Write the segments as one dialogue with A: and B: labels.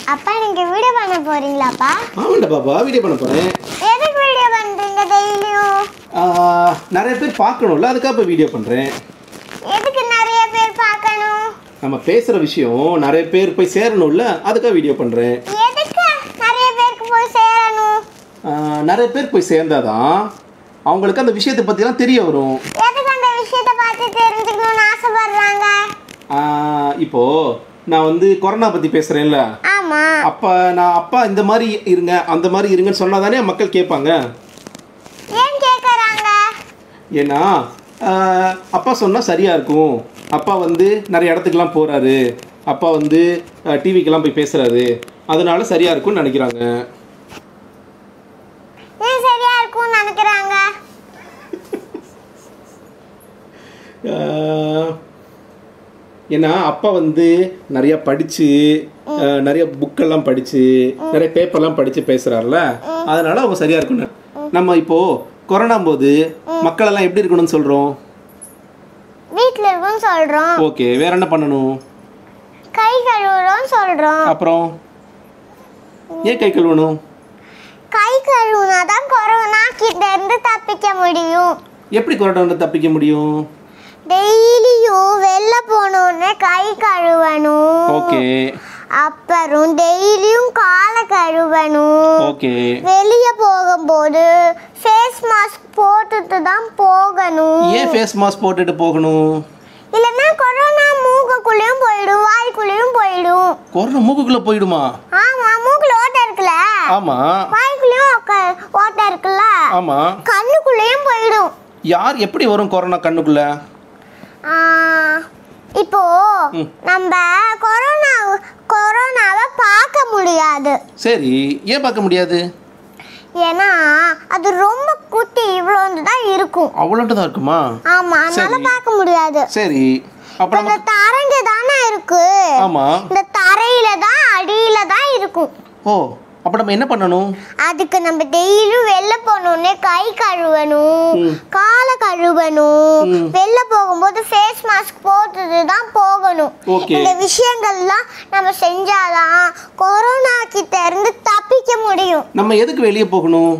A: அப்பா நீங்க வீடியோ பண்ண போறீங்களாப்பா
B: ஆமாண்டா பாப்பா வீடியோ பண்ண போகிறேன்
A: எதுக்கு வீடியோ பண்றீங்க டெய்லியும்
B: நிறைய பேர் பார்க்கணும்ல அதுக்காக இப்போ வீடியோ பண்ணுறேன்
A: எதுக்கு நிறைய பேர் பார்க்கணும்
B: நம்ம பேசுகிற விஷயம் நிறைய பேர் போய் சேரணும்ல அதுக்காக வீடியோ பண்ணுறேன்
A: எதுக்கு நிறைய பேருக்கு போய் சேரணும்
B: நிறைய பேர் போய் சேர்ந்தாதான் அவங்களுக்கு அந்த விஷயத்தை பற்றிலாம் தெரிய வரும்
A: எதுக்கு அந்த விஷயத்தை பார்த்து தெரிஞ்சுக்கணும்னு ஆசைப்படுறாங்க
B: ஆஹ் இப்போ நான் வந்து கொரோனா பற்றி பேசுகிறேன்ல
A: ஆமா
B: அப்போ நான் அப்பா இந்த மாதிரி இருங்க அந்த மாதிரி இருங்கன்னு சொன்னால் தானே மக்கள் கேட்பாங்க
A: ஏன் கேக்குறாங்க
B: ஏன்னா ஆஹ், அப்பா சொன்னால் சரியாக இருக்கும் அப்பா வந்து நிறைய இடத்துக்குலாம் போகிறாரு அப்பா வந்து டிவிக்கெல்லாம் போய் பேசுகிறாரு அதனால சரியாக இருக்கும்னு நினைக்கிறாங்க
A: ஏன் சரியா இருக்கும்னு நினைக்கிறாங்க
B: ஆஹ், ஏன்னா அப்பா வந்து நிறைய படித்து நிறைய புக்கெல்லாம் படித்து நிறைய பேப்பர்லாம் படித்து பேசுகிறாருல அதனால அவங்க சரியாக இருக்கும்னு நம்ம இப்போது கொரோனா போது மக்கள் எல்லாம் எப்படி இருக்கணும்னு சொல்கிறோம்
A: வீட்ல இருக்குன்னு சொல்றோம்
B: ஓகே வேற என்ன பண்ணணும்
A: கை கழுவுறோம்னு சொல்றோம்
B: அப்புறம் ஏன் கை கழுவணும்
A: கை கழுவுனா தான் கொரோனா கிட்ட இருந்து தப்பிக்க முடியும்
B: எப்படி கொரோனா தப்பிக்க முடியும்
A: டெய்லியும் வெளில போனோடனே கை கழுவணும்
B: ஓகே
A: அப்புறம் டெய்லியும் காலை கழுவணும்
B: ஓகே
A: வெளிய போகும்போது ஃபேஸ் மாஸ்க் போட்டுட்டு தான் போகணும்
B: ஏன் ஃபேஸ் மாஸ்க் போட்டுட்டு போகணும்
A: இல்லைன்னா கொரோனா மூக்குக்குள்ளேயும் போயிடும் வாய்க்குள்ளேயும் போயிடும்
B: கொரோனா மூக்குக்குள்ளே போயிடுமா
A: ஆமா மூக்குல ஓட்டை இருக்குல்ல
B: ஆமாம்
A: வாய்க்குள்ளேயும் ஒக்க- ஓட்டை இருக்குல்ல
B: ஆமாம்
A: கண்ணுக்குள்ளேயும் போயிடும்
B: யார் எப்படி வரும் கொரோனா கண்ணுக்குள்ள
A: ஆ, இப்போ
B: ம்.
A: நம்ம கொரோனா கொரோனாவை பார்க்க முடியாது
B: சரி ஏன் பார்க்க முடியாது
A: ஏன்னா அது ரொம்ப குட்டி இவ்வளோந்து தான் இருக்கும்
B: அவ்வளோட்டு தான் இருக்குமா
A: ஆமா அதனால
B: சரி.
A: பார்க்க முடியாது
B: சரி அப்புறம்
A: இந்த தரைங்க தானே இருக்கு
B: ஆமாம்
A: இந்த தரையில தான் அடியில தான் இருக்கும்
B: ஓ அப்போ நம்ம என்ன பண்ணணும்
A: அதுக்கு நம்ம டெய்லியும் வெளில போனோடனே கை கழுவணும்
B: ம்.
A: காலை கழுவணும்
B: ம்.
A: வெளில போகும்போது ஃபேஸ் மாஸ்க் போட்டுட்டு தான் போகணும்
B: Okay.
A: இந்த விஷயங்கள்லாம் நம்ம செஞ்சாதான் கொரோனா கிட்ட இருந்து தப்பிக்க முடியும்
B: நம்ம எதுக்கு வெளியே போகணும்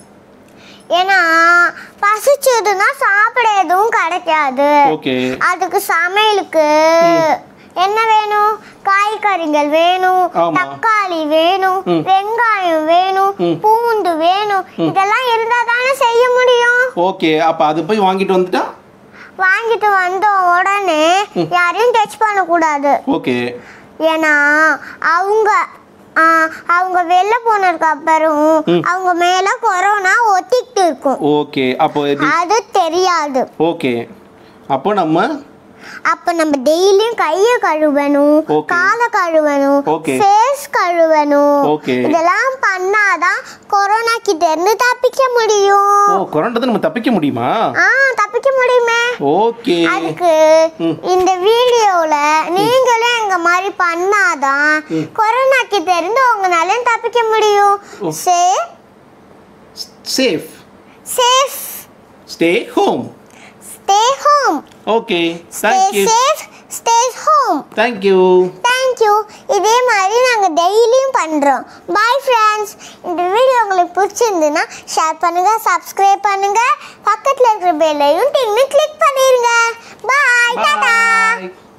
A: ஏன்னா பசிச்சதுன்னா சாப்பிட எதுவும் கிடைக்காது
B: ஓகே
A: அதுக்கு சமையலுக்கு என்ன வேணும் காய்கறிகள் வேணும்
B: ஆமா.
A: தக்காளி வேணும்
B: ம்.
A: வெங்காயம் வேணும்
B: ம்.
A: பூண்டு வேணும் இதெல்லாம் இருந்தா தானே செய்ய முடியும்
B: ஓகே அப்போ அது போய் வாங்கிட்டு வந்துட்டா
A: வாங்கிட்டு வந்த உடனே யாரையும் டச் பண்ணக்கூடாது
B: ஓகே
A: ஏன்னா அவங்க ஆ, அவங்க வெளில போனதுக்கு அப்புறம்
B: ம்.
A: அவங்க மேல கொரோனா ஒத்திக்கிட்டு இருக்கும்
B: ஓகே அப்போ எப்படி
A: அது தெரியாது
B: ஓகே அப்போ நம்ம
A: அப்ப நம்ம டெய்லியும் கைய கழுவணும்
B: Okay.
A: காலை கழுவணும்
B: Okay.
A: ஃபேஸ் கழுவணும்
B: Okay.
A: இதெல்லாம் பண்ணாதான் கொரோனா கிட்ட இருந்து தப்பிக்க முடியும்
B: ஓ கொரோனா நம்ம தப்பிக்க முடியுமா
A: ஆ தப்பிக்க முடியுமே
B: ஓகே
A: அதுக்கு
B: ம்.
A: இந்த வீடியோல நீங்களும் எங்க மாதிரி பண்ணாதான் கொரோனா கிட்ட இருந்து உங்களால தப்பிக்க முடியும்
B: oh.
A: Say
B: safe
A: safe
B: stay home
A: stay home
B: okay
A: stay
B: thank you
A: safe stay home
B: thank you
A: thank you இதே மாதிரி நாங்கள் டெய்லியும் பண்ணுறோம் பாய் ஃப்ரெண்ட்ஸ் இந்த வீடியோ உங்களுக்கு பிடிச்சிருந்துன்னா ஷேர் பண்ணுங்கள் சப்ஸ்கிரைப் பண்ணுங்கள் பக்கத்தில் இருக்கிற பெல்லையும் டின்னு கிளிக் பண்ணிடுங்க பாய் டாடா
B: பாய்